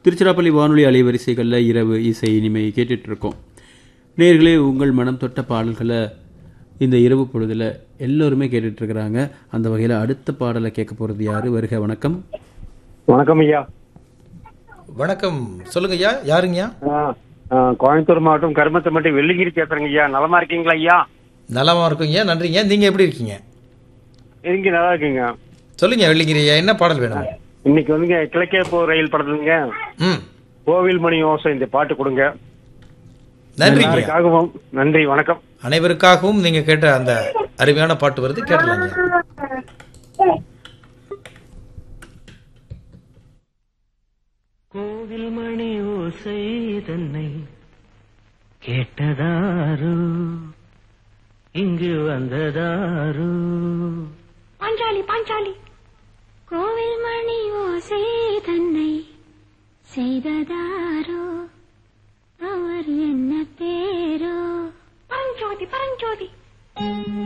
திருச்சிராப்பள்ளி வானொலி அலைவரிசைகளில் இரவு இசை இனிமை கேட்டுட்டு இருக்கோம் நேர்களே உங்கள் மனம் தொட்ட பாடல்களை இந்த இரவு பொழுதுல எல்லோருமே கேட்டுட்டு இருக்கிறாங்க அந்த வகையில் அடுத்த பாடலை கேட்க போகிறது யாரு வருக வணக்கம் வணக்கம் ஐயா வணக்கம் சொல்லுங்க ஐயா யாருங்கய்யா ஆ, ஆ, கோயம்புத்தூர் மாவட்டம் கருமத்தம்பட்டி வெள்ளிங்கிரி பேசுறேங்க ஐயா நலமா இருக்கீங்களா ஐயா நலமா இருக்குங்க நன்றிங்க நீங்க எப்படி இருக்கீங்க இங்க நல்லா இருக்கீங்க சொல்லுங்க வெள்ளிங்கிரி ஐயா என்ன பாடல் வேணும் இன்னைக்கு வந்துங்க கிழக்கே போ ரயில் படத்துலங்க ம் கோவில் மணி ஓசை இந்த பாட்டு கொடுங்க நன்றிங்க ஐயா. எல்லாருக்காகவும் நன்றி வணக்கம் அனைவருக்காகவும் நீங்க கேட்ட அந்த அருமையான பாட்டு வருது கேட்டலாங்க கோவில் மணி ஓசை தன்னை கேட்டதாரு இங்கு வந்ததாரு பாஞ்சாலி பாஞ்சாலி கோவில் மணி ஓசை தன்னை செய்ததாரோ அவர் என்ன பேரோ பரஞ்சோதி பரஞ்சோதி